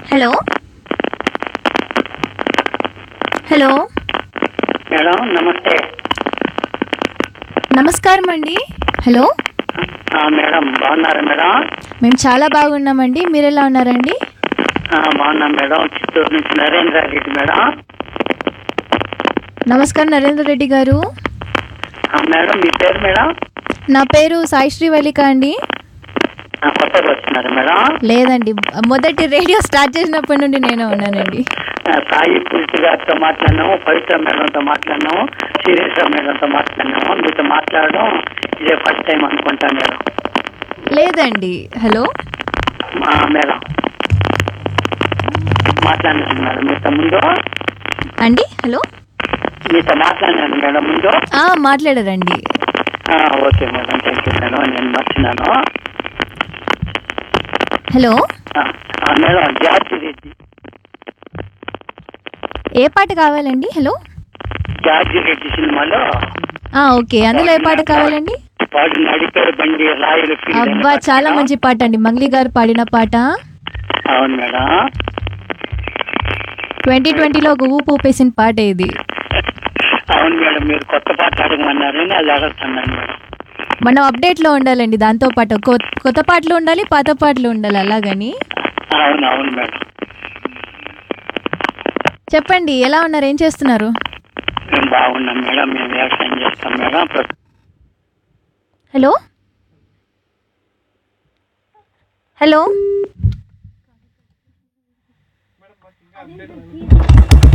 Hello hello madam నమస్తే నమస్కారం అండి హలో ఆ, మేడం బాగున్నారా మేడం మేము చాలా బాగున్నామండి మీరు ఎలా ఉన్నారండి ఆ, బాగున్నాం మేడం చిత్తూరు నుంచి నరేంద్ర రెడ్డి మేడం నమస్కారం నరేంద్ర రెడ్డి గారు ఆ, మేడం మీ పేరు మేడం నా పేరు సాయి శ్రీవల్లిక అండి ఆ, కొత్తగా వచ్చినారు మేడం లేదండి మొదటి రేడియో స్టార్ట్ చేసినప్పటి నుండి నేనే ఉన్నానండి ఆ, సాయి పూర్తి గారితో మాట్లాడినాము పవిత్ర మేడంతో మాట్లాడినాము శిరీష మేడంతో మాట్లాడినాము మీతో మాట్లాడడం ఇదే ఫస్ట్ టైం అనుకుంటా మేడం లేదండి హలో ఆ, మేడం మాట్లాడినాను మేడం మీతో ముందు అండి హలో మీతో మాట్లాడినాను మేడం ముందు ఆ, మాట్లాడారండి ఆ, okay madam thank you madam నేను మర్చినాను హలో ఆ, ఆ, మేడం జార్జి రెడ్డి ఏ పాట కావాలండి హలో జార్జి రెడ్డి సినిమాలో ఆ, ఓకే అందులో ఏ పాట కావాలండి వాడు నడిపారు బండి రాయలు ఫీల్డ్ అనే అబ్బా పాట చాలా మేడం. మంచి పాట అండి మంగ్లీ గారు పాడిన పాట అవును మేడం ట్వంటీ ట్వంటీలో ఒక ఊపు ఊపేసిన పాట ఇది అవును మేడం మీరు కొత్త పాట అడగమన్నారని అది అడుగుతున్నాను మేడం మనం అప్డేట్ లో ఉండాలండి దాంతో పాటు కొ- కొత్త పాటలు ఉండాలి పాత పాటలు ఉండాలి అలాగని అవును అవును మేడం చెప్పండి ఎలా ఉన్నారు ఏం చేస్తున్నారు మేము బాగున్నాం మేడం మేము వ్యవసాయం చేస్తాం మేడం ప్ర- హలో హలో